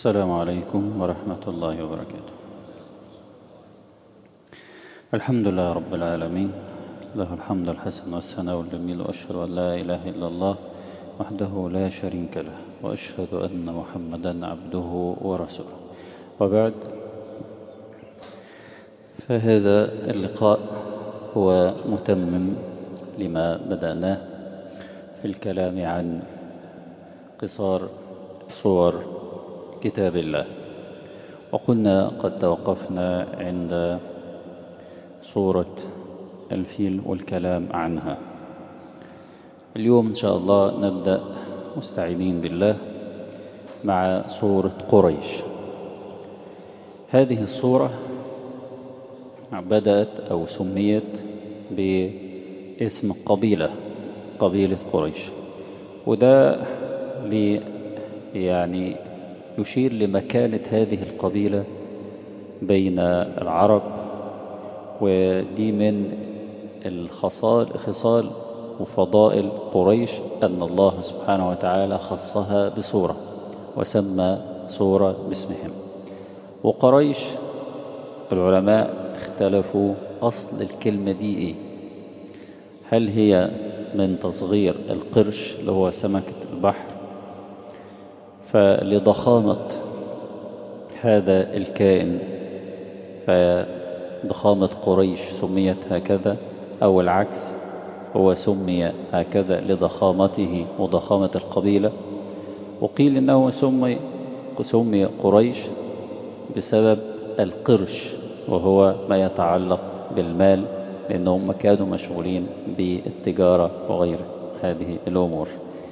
السلام عليكم ورحمة الله وبركاته الحمد لله رب العالمين له الحمد الحسن والثناء الجميل وأشهد أن لا إله إلا الله وحده لا شريك له وأشهد أن محمدا عبده ورسوله وبعد فهذا اللقاء هو متمم لما بدأناه في الكلام عن قصار صور كتاب الله وقلنا قد توقفنا عند صورة الفيل والكلام عنها اليوم إن شاء الله نبدأ مستعينين بالله مع صورة قريش هذه الصورة بدأت أو سميت باسم قبيلة قبيلة قريش وده لي يعني يشير لمكانة هذه القبيلة بين العرب ودي من الخصال خصال وفضائل قريش أن الله سبحانه وتعالى خصها بصورة وسمى صورة باسمهم وقريش العلماء اختلفوا أصل الكلمة دي إيه هل هي من تصغير القرش اللي هو سمكة البحر فلضخامة هذا الكائن فضخامة قريش سميت هكذا أو العكس هو سمي هكذا لضخامته وضخامة القبيلة وقيل إنه سمي, سمي قريش بسبب القرش وهو ما يتعلق بالمال لأنهم كانوا مشغولين بالتجارة وغير هذه الأمور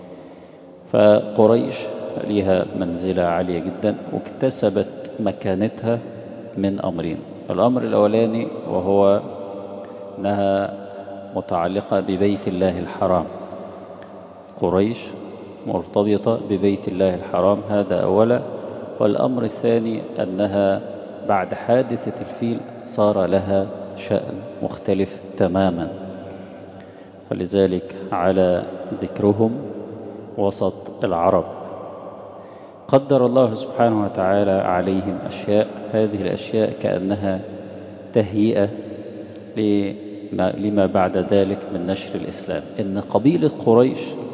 فقريش لها منزلة عالية جدا واكتسبت مكانتها من أمرين الأمر الأولاني وهو أنها متعلقة ببيت الله الحرام قريش مرتبطة ببيت الله الحرام هذا أولا والأمر الثاني أنها بعد حادثة الفيل صار لها شأن مختلف تماما فلذلك على ذكرهم وسط العرب قدر الله سبحانه وتعالى عليهم أشياء هذه الأشياء كأنها تهيئة لما, لما بعد ذلك من نشر الإسلام إن قبيلة قريش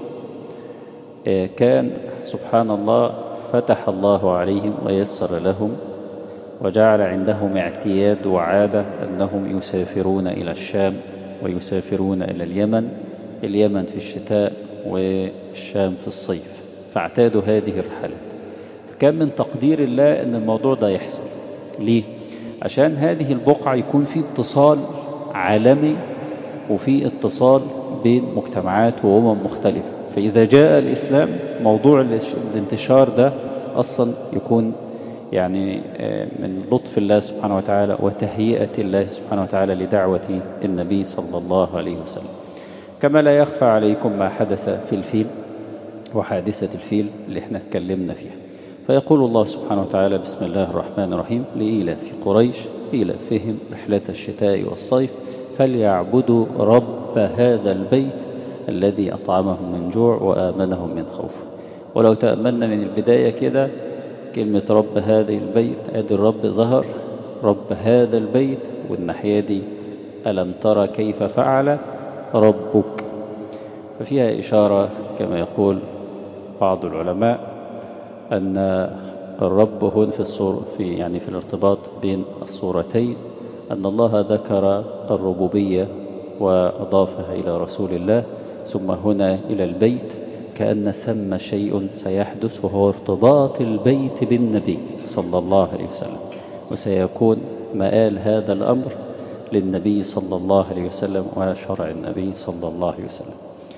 كان سبحان الله فتح الله عليهم ويسر لهم وجعل عندهم اعتياد وعادة أنهم يسافرون إلى الشام ويسافرون إلى اليمن اليمن في الشتاء والشام في الصيف فاعتادوا هذه الرحلات فكان من تقدير الله أن الموضوع ده يحصل ليه؟ عشان هذه البقعة يكون في اتصال عالمي وفي اتصال بين مجتمعات وأمم مختلفة فإذا جاء الإسلام موضوع الانتشار ده أصلا يكون يعني من لطف الله سبحانه وتعالى وتهيئة الله سبحانه وتعالى لدعوة النبي صلى الله عليه وسلم كما لا يخفى عليكم ما حدث في الفيل وحادثة الفيل اللي احنا اتكلمنا فيها فيقول الله سبحانه وتعالى بسم الله الرحمن الرحيم لإيلاف قريش إيلافهم رحلة الشتاء والصيف فليعبدوا رب هذا البيت الذي أطعمهم من جوع وآمنهم من خوف ولو تأملنا من البداية كده كلمة رب هذه البيت ادي الرب ظهر رب هذا البيت والناحية دي ألم ترى كيف فعل ربك ففيها إشارة كما يقول بعض العلماء أن الرب هون في الصور في يعني في الارتباط بين الصورتين أن الله ذكر الربوبية وأضافها إلى رسول الله ثم هنا إلى البيت كأن ثم شيء سيحدث وهو ارتباط البيت بالنبي صلى الله عليه وسلم وسيكون مآل هذا الأمر للنبي صلى الله عليه وسلم وشرع النبي صلى الله عليه وسلم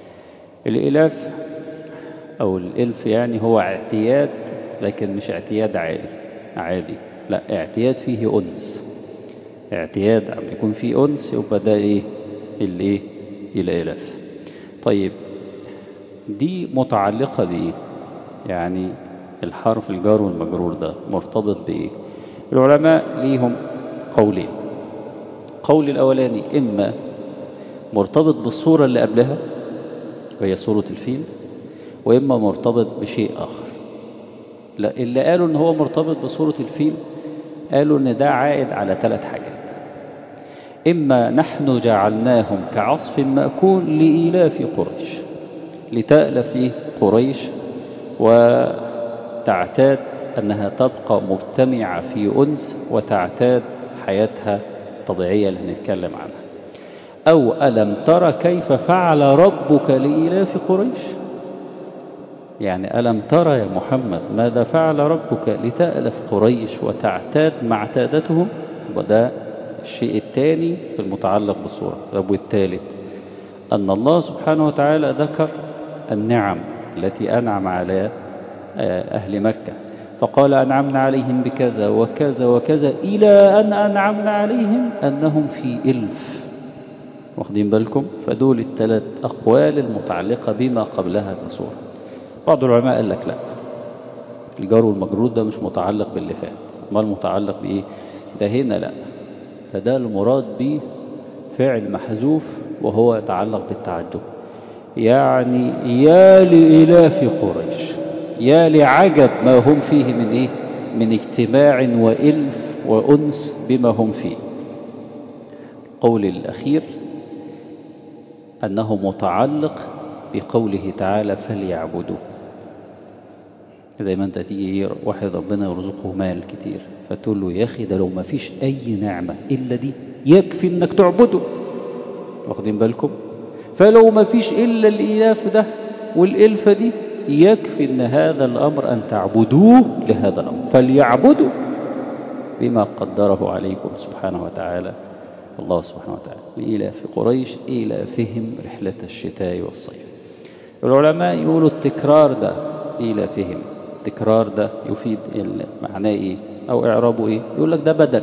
الإلاف أو الإلف يعني هو اعتياد لكن مش اعتياد عالي عادي لا اعتياد فيه أنس اعتياد عم يكون فيه أنس يبقى ده إيه الإيه الإلاف طيب دي متعلقة بإيه يعني الحرف الجار والمجرور ده مرتبط بإيه العلماء ليهم قولين قول الأولاني إما مرتبط بالصورة اللي قبلها وهي صورة الفيل وإما مرتبط بشيء آخر لا اللي قالوا ان هو مرتبط بصورة الفيل قالوا ان ده عائد على ثلاث حاجات إما نحن جعلناهم كعصف مأكول لإيلاف قريش لتألف قريش وتعتاد أنها تبقى مجتمعة في أنس وتعتاد حياتها الطبيعية اللي هنتكلم عنها أو ألم تر كيف فعل ربك لإيلاف قريش يعني ألم ترى يا محمد ماذا فعل ربك لتألف قريش وتعتاد ما اعتادتهم وده الشيء الثاني في المتعلق بالصورة طب والثالث أن الله سبحانه وتعالى ذكر النعم التي أنعم على أهل مكة فقال أنعمنا عليهم بكذا وكذا وكذا إلى أن أنعمنا عليهم أنهم في إلف واخدين بالكم فدول الثلاث أقوال المتعلقة بما قبلها كصورة بعض العلماء قال لك لا الجار والمجرور ده مش متعلق باللي فات ما المتعلق بإيه ده هنا لا ده ده المراد به فعل محذوف وهو يتعلق بالتعجب يعني يا لإلاف قريش يا لعجب ما هم فيه من إيه من اجتماع وإلف وأنس بما هم فيه قول الأخير أنه متعلق بقوله تعالى فليعبدوا زي ما انت تيجي واحد ربنا يرزقه مال كتير فتقول له يا اخي ده لو ما فيش اي نعمة الا دي يكفي انك تعبده واخدين بالكم فلو ما فيش الا الالاف ده والالفة دي يكفي ان هذا الامر ان تعبدوه لهذا الامر فليعبدوا بما قدره عليكم سبحانه وتعالى الله سبحانه وتعالى لإلاف قريش إلافهم رحلة الشتاء والصيف العلماء يقولوا التكرار ده إلافهم التكرار ده يفيد معناه إيه أو إعرابه إيه يقول لك ده بدل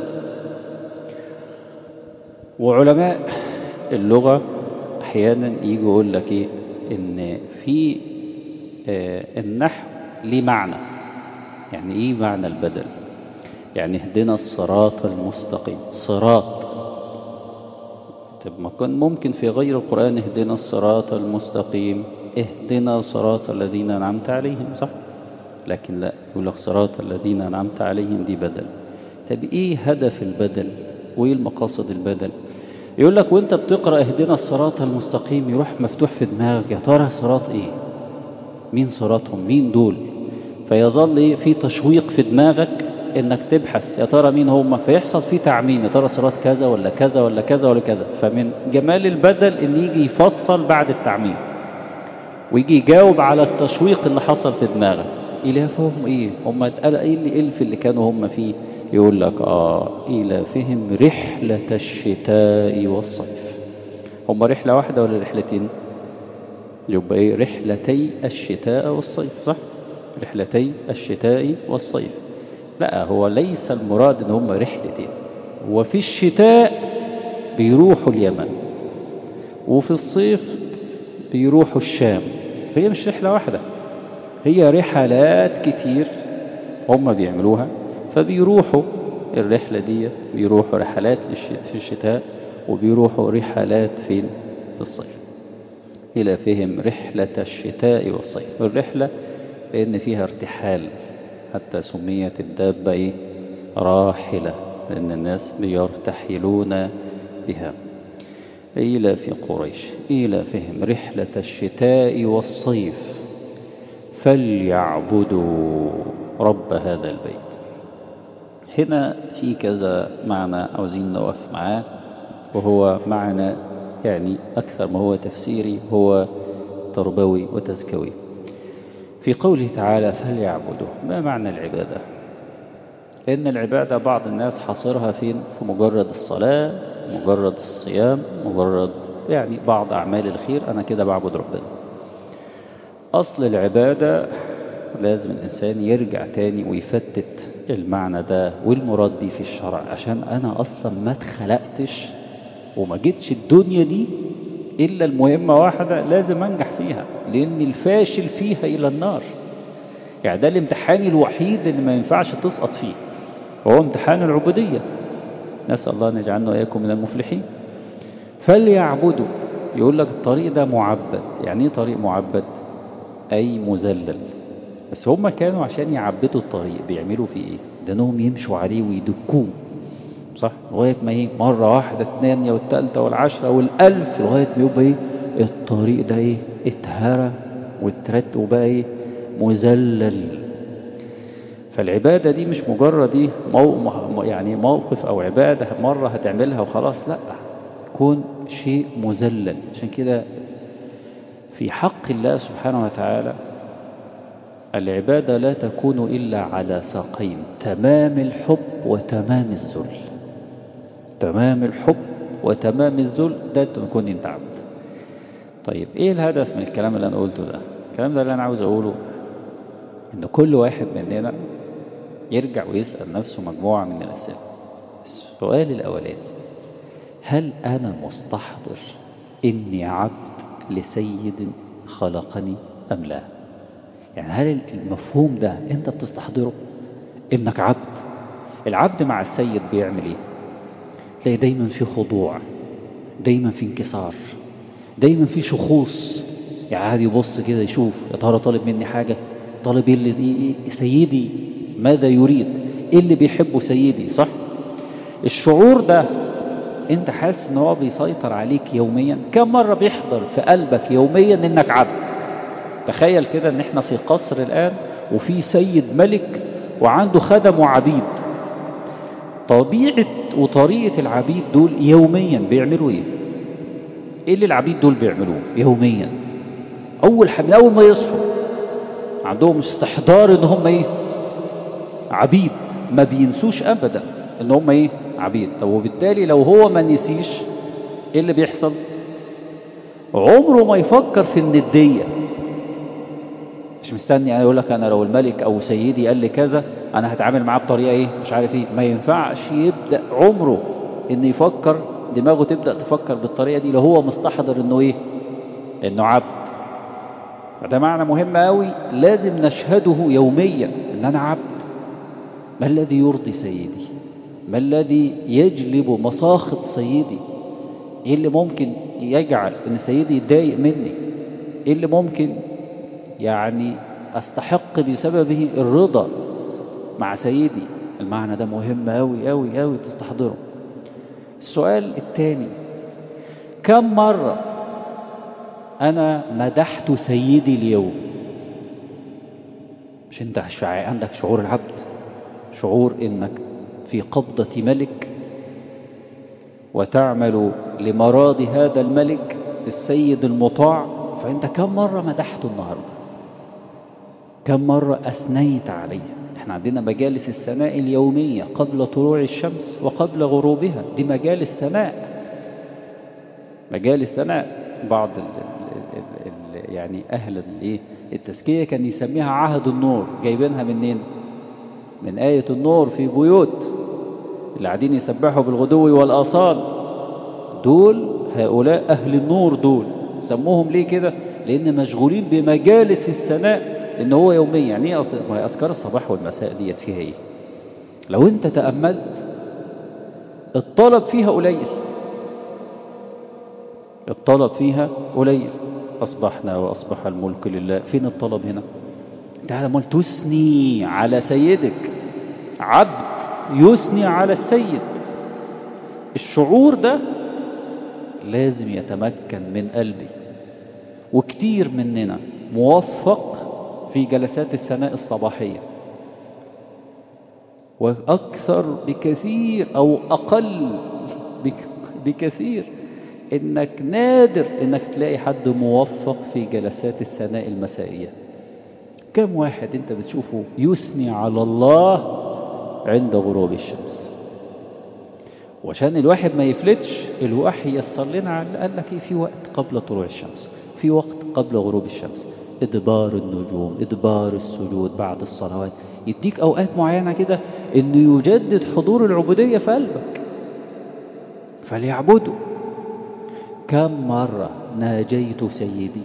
وعلماء اللغة أحيانا يجي يقول لك إيه إن في آه النحو ليه معنى يعني إيه معنى البدل يعني اهدنا الصراط المستقيم صراط طب ما كان ممكن في غير القرآن اهدنا الصراط المستقيم اهدنا صراط الذين أنعمت عليهم صح لكن لا يقول لك صراط الذين أنعمت عليهم دي بدل طب ايه هدف البدل وايه المقاصد البدل يقول لك وانت بتقرأ اهدنا الصراط المستقيم يروح مفتوح في دماغك يا ترى صراط ايه مين صراطهم مين دول فيظل ايه في تشويق في دماغك انك تبحث يا ترى مين هم فيحصل فيه تعميم يا ترى صراط كذا ولا كذا ولا كذا ولا كذا فمن جمال البدل ان يجي يفصل بعد التعميم ويجي يجاوب على التشويق اللي حصل في دماغك إلافهم إيه هم اتقال إيه اللي إلف اللي كانوا هم فيه يقول لك آه إلافهم رحلة الشتاء والصيف هم رحلة واحدة ولا رحلتين يبقى إيه رحلتي الشتاء والصيف صح رحلتي الشتاء والصيف لا هو ليس المراد ان هم رحلتين وفي الشتاء بيروحوا اليمن وفي الصيف بيروحوا الشام فهي مش رحلة واحدة هي رحلات كتير هم بيعملوها فبيروحوا الرحلة دي بيروحوا رحلات في الشتاء وبيروحوا رحلات فين في الصيف إلى فهم رحلة الشتاء والصيف الرحلة لأن فيها ارتحال حتى سميت الدابة إيه؟ راحلة لأن الناس بيرتحلون بها إلى في قريش إلى فهم رحلة الشتاء والصيف فليعبدوا رب هذا البيت هنا في كذا معنى عاوزين نقف معاه وهو معنى يعني أكثر ما هو تفسيري هو تربوي وتزكوي في قوله تعالى فليعبدوا ما معنى العبادة لأن العبادة بعض الناس حاصرها فين في مجرد الصلاة مجرد الصيام مجرد يعني بعض أعمال الخير أنا كده بعبد ربنا أصل العبادة لازم الإنسان يرجع تاني ويفتت المعنى ده والمراد دي في الشرع عشان أنا أصلا ما اتخلقتش وما جيتش الدنيا دي إلا المهمة واحدة لازم أنجح فيها لأن الفاشل فيها إلى النار يعني ده الامتحان الوحيد اللي ما ينفعش تسقط فيه وهو امتحان العبودية نسأل الله أن يجعلنا وإياكم من المفلحين فليعبدوا يقول لك الطريق ده معبد يعني ايه طريق معبد أي مذلل بس هم كانوا عشان يعبدوا الطريق بيعملوا فيه ايه ده انهم يمشوا عليه ويدكوه صح لغايه ما ايه مره واحده الثانيه والثالثه والعشره والالف لغايه ما يبقى ايه الطريق ده ايه اتهرى واترت وبقى ايه مذلل فالعبادة دي مش مجرد ايه مو يعني موقف او عبادة مرة هتعملها وخلاص لا تكون شيء مذلل عشان كده في حق الله سبحانه وتعالى العبادة لا تكون إلا على ساقين تمام الحب وتمام الذل تمام الحب وتمام الذل ده تكون انت عبد طيب ايه الهدف من الكلام اللي انا قلته ده الكلام ده اللي انا عاوز اقوله ان كل واحد مننا يرجع ويسأل نفسه مجموعة من الأسئلة السؤال الأولاني هل أنا مستحضر إني عبد لسيد خلقني أم لا يعني هل المفهوم ده أنت بتستحضره إنك عبد العبد مع السيد بيعمل إيه تلاقي دايما في خضوع دايما في انكسار دايما في شخوص يعني عادي يبص كده يشوف يا ترى طالب مني حاجة طالب اللي إيه سيدي ماذا يريد ايه اللي بيحبه سيدي صح الشعور ده انت حاسس ان هو بيسيطر عليك يوميا كم مرة بيحضر في قلبك يوميا انك عبد تخيل كده ان احنا في قصر الان وفي سيد ملك وعنده خدم وعبيد طبيعة وطريقة العبيد دول يوميا بيعملوا ايه ايه اللي العبيد دول بيعملوه يوميا اول حاجة اول ما يصحوا عندهم استحضار ان هم ايه عبيد ما بينسوش ابدا ان هم ايه عبيد طب وبالتالي لو هو ما نسيش ايه اللي بيحصل عمره ما يفكر في الندية مش مستني يعني يقول لك انا لو الملك او سيدي قال لي كذا انا هتعامل معاه بطريقه ايه مش عارف ايه ما ينفعش يبدا عمره ان يفكر دماغه تبدا تفكر بالطريقه دي لو هو مستحضر انه ايه انه عبد فده معنى مهم قوي لازم نشهده يوميا ان انا عبد ما الذي يرضي سيدي ما الذي يجلب مساخط سيدي ايه اللي ممكن يجعل ان سيدي يتضايق مني ايه اللي ممكن يعني استحق بسببه الرضا مع سيدي المعنى ده مهم قوي قوي قوي تستحضره السؤال الثاني كم مرة أنا مدحت سيدي اليوم مش أنت عندك شعور العبد شعور إنك في قبضة ملك وتعمل لمراضي هذا الملك السيد المطاع فأنت كم مرة مدحته النهاردة كم مرة أثنيت عليه احنا عندنا مجالس الثناء اليومية قبل طلوع الشمس وقبل غروبها دي مجالس ثناء مجالس ثناء بعض ال ال ال يعني أهل الايه التزكية كان يسميها عهد النور جايبينها منين من آية النور في بيوت اللي قاعدين يسبحوا بالغدو والآصال دول هؤلاء أهل النور دول سموهم ليه كده لأن مشغولين بمجالس الثناء ان هو يوميا يعني ايه اذكار الصباح والمساء ديت فيها ايه لو انت تأملت الطلب فيها قليل الطلب فيها قليل اصبحنا واصبح الملك لله فين الطلب هنا انت عمال تثني على سيدك عبد يثني على السيد الشعور ده لازم يتمكن من قلبي وكتير مننا موفق في جلسات الثناء الصباحية وأكثر بكثير أو أقل بكثير إنك نادر إنك تلاقي حد موفق في جلسات الثناء المسائية كم واحد أنت بتشوفه يثني على الله عند غروب الشمس وعشان الواحد ما يفلتش الوحي يسر لنا قال لك إيه في وقت قبل طلوع الشمس في وقت قبل غروب الشمس إدبار النجوم إدبار السجود بعد الصلوات يديك أوقات معينة كده إنه يجدد حضور العبودية في قلبك فليعبدوا كم مرة ناجيت سيدي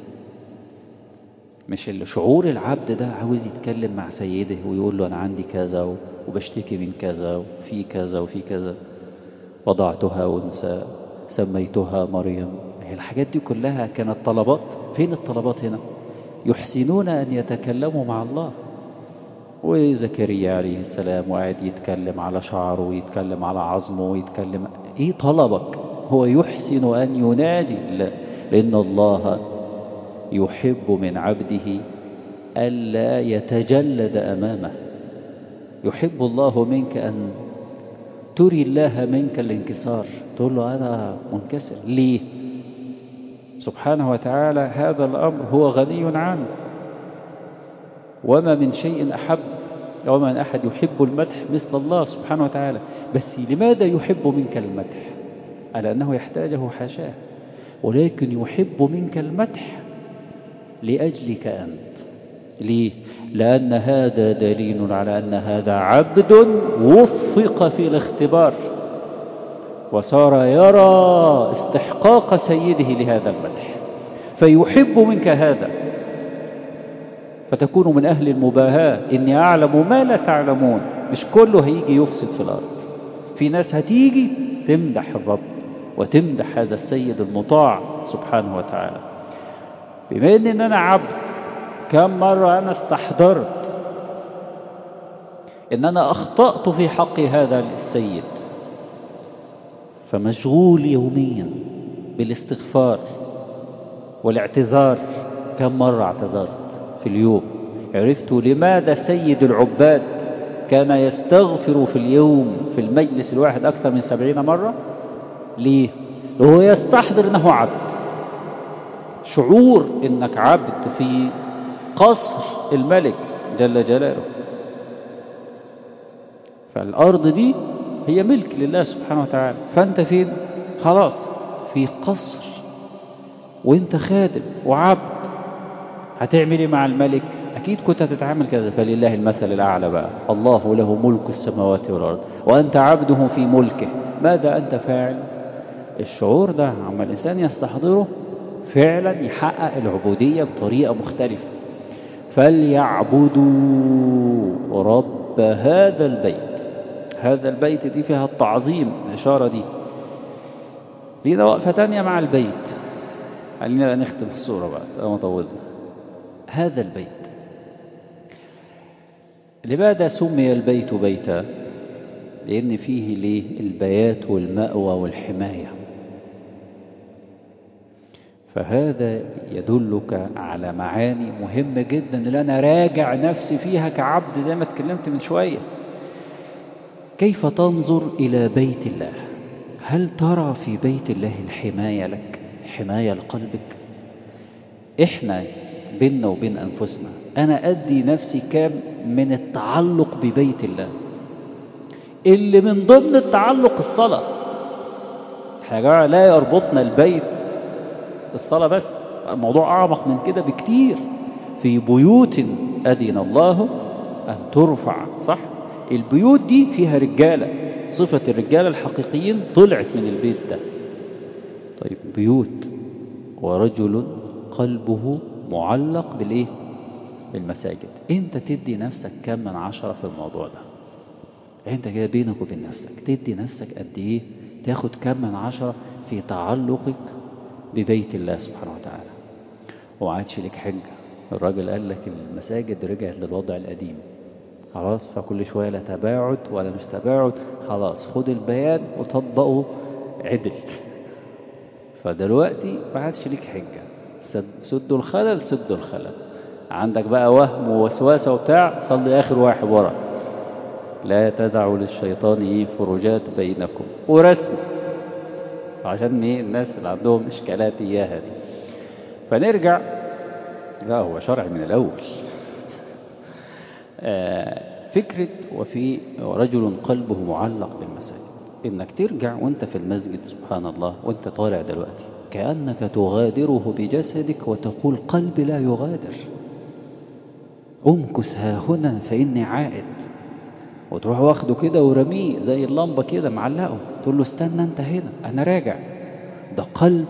مش اللي شعور العبد ده عاوز يتكلم مع سيده ويقول له أنا عندي كذا وبشتكي من كذا وفي كذا وفي كذا وضعتها أنثى سميتها مريم الحاجات دي كلها كانت طلبات فين الطلبات هنا يحسنون أن يتكلموا مع الله وزكريا عليه السلام وقاعد يتكلم على شعره ويتكلم على عظمه ويتكلم ايه طلبك هو يحسن أن يناجي لا لأن الله يحب من عبده ألا يتجلد أمامه يحب الله منك أن تري الله منك الانكسار تقول له أنا منكسر ليه سبحانه وتعالى هذا الأمر هو غني عنه وما من شيء أحب وما من أحد يحب المدح مثل الله سبحانه وتعالى بس لماذا يحب منك المدح على أنه يحتاجه حاشاه ولكن يحب منك المدح لأجلك أنت ليه؟ لأن هذا دليل على أن هذا عبد وفق في الاختبار وصار يرى استحقاق سيده لهذا المدح فيحب منك هذا فتكون من أهل المباهاة إني أعلم ما لا تعلمون مش كله هيجي يفسد في الأرض في ناس هتيجي تمدح الرب وتمدح هذا السيد المطاع سبحانه وتعالى بما ان انا عبد كم مرة انا استحضرت ان انا اخطأت في حق هذا السيد فمشغول يوميا بالاستغفار والاعتذار كم مرة اعتذرت في اليوم عرفت لماذا سيد العباد كان يستغفر في اليوم في المجلس الواحد أكثر من سبعين مرة ليه هو يستحضر أنه عبد شعور أنك عبد في قصر الملك جل جلاله فالأرض دي هي ملك لله سبحانه وتعالى فأنت فين خلاص في قصر وانت خادم وعبد هتعمل ايه مع الملك اكيد كنت هتتعامل كذا فلله المثل الاعلى بقى الله له ملك السماوات والارض وانت عبده في ملكه ماذا انت فاعل الشعور ده عما الانسان يستحضره فعلا يحقق العبوديه بطريقه مختلفه فليعبدوا رب هذا البيت هذا البيت دي فيها التعظيم الاشاره دي لينا وقفه تانية مع البيت خلينا بقى نختم الصوره بقى ما طولنا هذا البيت لماذا سمي البيت بيتا لأن فيه ليه البيات والمأوى والحماية فهذا يدلك على معاني مهمة جدا اللي أنا راجع نفسي فيها كعبد زي ما اتكلمت من شوية كيف تنظر إلى بيت الله هل ترى في بيت الله الحماية لك حماية لقلبك إحنا بيننا وبين أنفسنا أنا أدي نفسي كام من التعلق ببيت الله اللي من ضمن التعلق الصلاة حاجة لا يربطنا البيت الصلاة بس الموضوع أعمق من كده بكتير في بيوت أدين الله أن ترفع صح البيوت دي فيها رجالة صفة الرجالة الحقيقيين طلعت من البيت ده طيب بيوت ورجل قلبه معلق بالايه بالمساجد انت تدي نفسك كم من عشرة في الموضوع ده انت كده بينك وبين نفسك تدي نفسك قد ايه تاخد كم من عشرة في تعلقك ببيت الله سبحانه وتعالى وما عادش لك حجة الراجل قال لك المساجد رجعت للوضع القديم خلاص فكل شوية لا تباعد ولا مش تباعد خلاص خد البيان وطبقه عدل فدلوقتي ما عادش ليك حجة سدوا الخلل سدوا الخلل عندك بقى وهم ووسوسة وبتاع صلي آخر واحد ورا لا تدعوا للشيطان ايه فرجات بينكم ورسم عشان ايه الناس اللي عندهم اشكالات اياها دي فنرجع لا هو شرع من الاول آه فكرة وفي رجل قلبه معلق بالمساجد انك ترجع وانت في المسجد سبحان الله وانت طالع دلوقتي كأنك تغادره بجسدك وتقول قلبي لا يغادر امكث ها هنا فإني عائد وتروح واخده كده ورميه زي اللمبة كده معلقه تقول له استنى انت هنا انا راجع ده قلب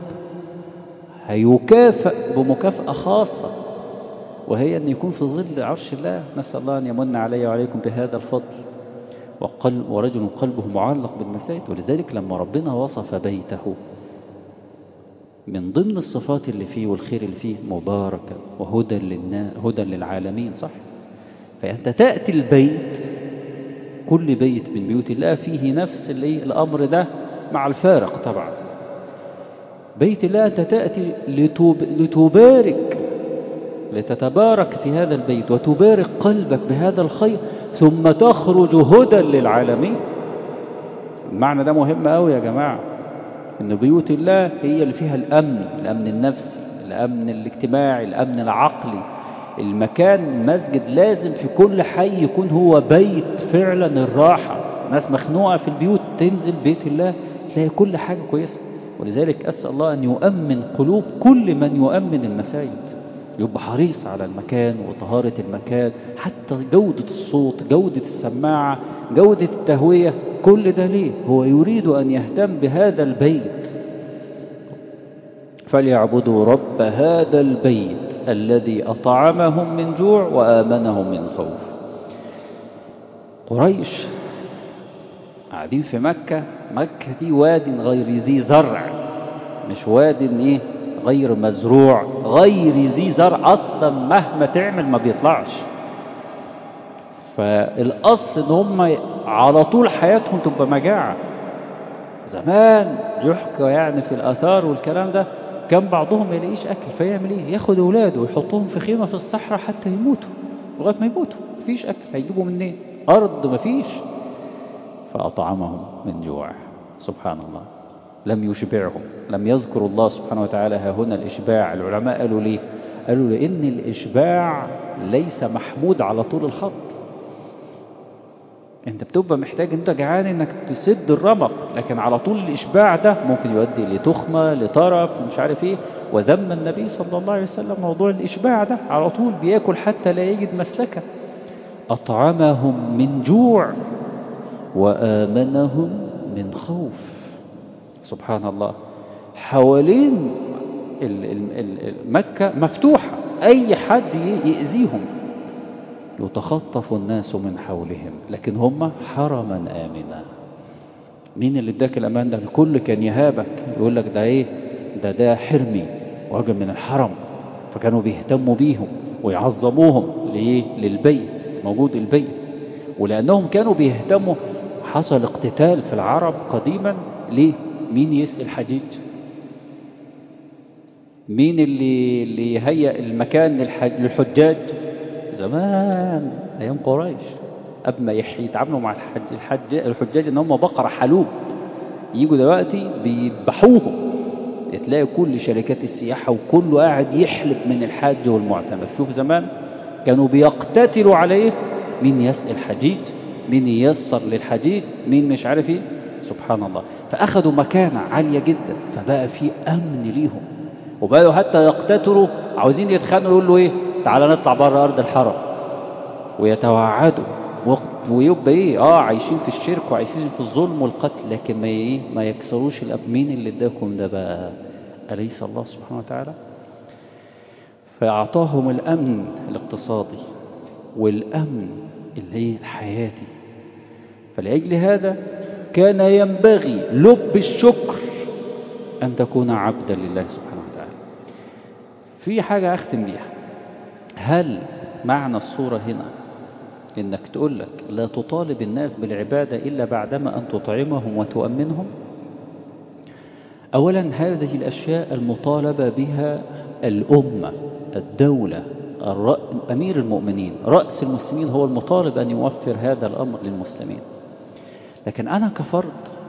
هيكافئ بمكافأة خاصة وهي أن يكون في ظل عرش الله نسأل الله أن يمن علي وعليكم بهذا الفضل وقلب ورجل قلبه معلق بالمساجد ولذلك لما ربنا وصف بيته من ضمن الصفات اللي فيه والخير اللي فيه مباركة وهدى للنا هدى للعالمين صح فأنت تأتي البيت كل بيت من بيوت الله فيه نفس اللي الأمر ده مع الفارق طبعا بيت الله أنت تأتي لتوب لتبارك لتتبارك في هذا البيت وتبارك قلبك بهذا الخير ثم تخرج هدى للعالمين المعنى ده مهم قوي يا جماعة ان بيوت الله هي اللي فيها الامن الامن النفسي الامن الاجتماعي الامن العقلي المكان المسجد لازم في كل حي يكون هو بيت فعلا الراحة ناس مخنوقة في البيوت تنزل بيت الله تلاقي كل حاجة كويسة ولذلك أسأل الله أن يؤمن قلوب كل من يؤمن المساجد يبقى حريص على المكان وطهارة المكان حتى جودة الصوت جودة السماعة جودة التهوية كل ده ليه هو يريد أن يهتم بهذا البيت فليعبدوا رب هذا البيت الذي أطعمهم من جوع وآمنهم من خوف قريش قاعدين في مكة مكة دي واد غير ذي زرع مش واد ايه غير مزروع غير ذي زرع اصلا مهما تعمل ما بيطلعش فالاصل ان هم على طول حياتهم تبقى مجاعة زمان يحكى يعني في الاثار والكلام ده كان بعضهم ما يلاقيش اكل فيعمل ايه ياخد اولاده ويحطهم في خيمة في الصحراء حتى يموتوا لغايه ما يموتوا مفيش اكل هيجيبوا منين ارض مفيش فاطعمهم من جوع سبحان الله لم يشبعهم لم يذكر الله سبحانه وتعالى ها هنا الإشباع العلماء قالوا ليه قالوا لأن الإشباع ليس محمود على طول الخط انت بتبقى محتاج انت جعان انك تسد الرمق لكن على طول الإشباع ده ممكن يؤدي لتخمة لطرف مش عارف ايه وذم النبي صلى الله عليه وسلم موضوع الإشباع ده على طول بياكل حتى لا يجد مسلكة أطعمهم من جوع وآمنهم من خوف سبحان الله حوالين مكة مفتوحة أي حد يأذيهم يتخطف الناس من حولهم لكن هم حرما آمنا مين اللي اداك الأمان ده الكل كان يهابك يقول لك ده ايه ده ده حرمي راجل من الحرم فكانوا بيهتموا بيهم ويعظموهم ليه للبيت موجود البيت ولأنهم كانوا بيهتموا حصل اقتتال في العرب قديما ليه مين يسأل حجيج مين اللي اللي يهيئ المكان للحجاج زمان ايام قريش قبل ما يتعاملوا مع الحج الحج الحجاج ان هم بقره حلوب يجوا دلوقتي بيذبحوهم تلاقي كل شركات السياحه وكله قاعد يحلب من الحاج والمعتمر شوف زمان كانوا بيقتتلوا على ايه مين يسأل حجيج مين ييسر للحجيج مين مش عارف ايه سبحان الله فأخذوا مكانة عالية جدا فبقى في أمن ليهم وبقوا حتى يقتتلوا عاوزين يتخانقوا يقول له ايه تعالى نطلع بره أرض الحرم ويتوعدوا ويبقى ايه اه عايشين في الشرك وعايشين في الظلم والقتل لكن ما ايه ما يكسروش الأمين اللي اداكم ده بقى أليس الله سبحانه وتعالى فأعطاهم الأمن الاقتصادي والأمن اللي هي الحياتي فلأجل هذا كان ينبغي لب الشكر أن تكون عبدا لله سبحانه وتعالى في حاجة أختم بيها هل معنى الصورة هنا إنك تقول لك لا تطالب الناس بالعبادة إلا بعدما أن تطعمهم وتؤمنهم أولا هذه الأشياء المطالبة بها الأمة الدولة أمير المؤمنين رأس المسلمين هو المطالب أن يوفر هذا الأمر للمسلمين لكن أنا كفرد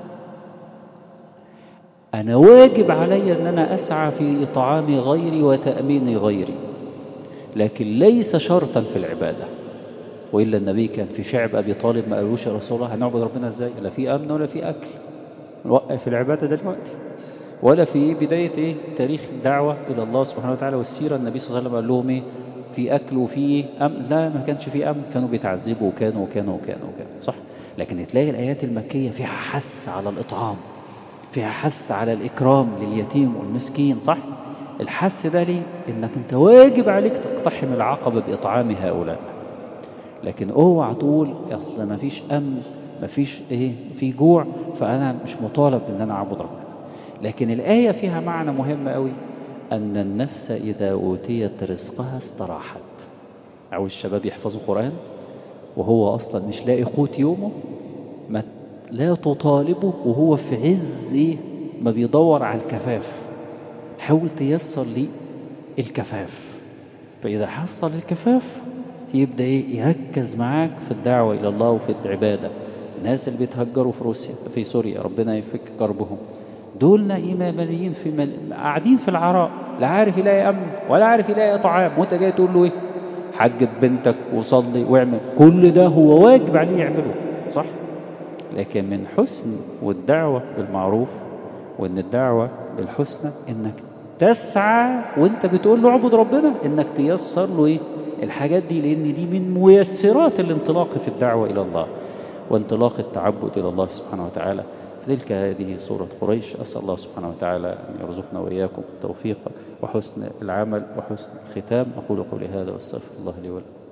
أنا واجب علي أن أنا أسعى في إطعام غيري وتأمين غيري لكن ليس شرطا في العبادة وإلا النبي كان في شعب أبي طالب ما قالوش يا رسول الله هنعبد ربنا إزاي لا في أمن ولا في أكل نوقف العبادة دلوقتي ولا في بداية إيه تاريخ الدعوة إلى الله سبحانه وتعالى والسيرة النبي صلى الله عليه وسلم قال لهم إيه في أكل وفي أمن لا ما كانش في أمن كانوا بيتعذبوا وكانوا وكانوا وكانوا وكانوا صح لكن تلاقي الآيات المكية فيها حث على الإطعام فيها حث على الإكرام لليتيم والمسكين صح الحث ده ليه إنك أنت واجب عليك تقتحم العقبة بإطعام هؤلاء لكن اوعى تقول اصل ما فيش امن ما فيش ايه في جوع فانا مش مطالب ان انا اعبد ربنا لكن الآية فيها معنى مهم قوي أن النفس إذا أوتيت رزقها استراحت عاوز الشباب يحفظوا قرآن وهو أصلا مش لاقي قوت يومه ما لا تطالبه وهو في عز إيه ما بيدور على الكفاف حاول تيسر لي الكفاف فإذا حصل الكفاف يبدأ إيه يركز معاك في الدعوة إلى الله وفي العبادة الناس اللي بيتهجروا في روسيا في سوريا ربنا يفك كربهم دول ملايين في مل... قاعدين في العراء لا عارف يلاقي أمن ولا عارف يلاقي طعام وأنت جاي تقول له إيه حجة بنتك وصلي واعمل كل ده هو واجب عليه يعمله صح لكن من حسن والدعوة بالمعروف وإن الدعوة بالحسنى إنك تسعى وانت بتقول له اعبد ربنا انك تيسر له ايه الحاجات دي لان دي من ميسرات الانطلاق في الدعوة الى الله وانطلاق التعبد الى الله سبحانه وتعالى تلك هذه سورة قريش أسأل الله سبحانه وتعالى أن يرزقنا وإياكم التوفيق وحسن العمل وحسن الختام أقول قولي هذا واستغفر الله لي ولكم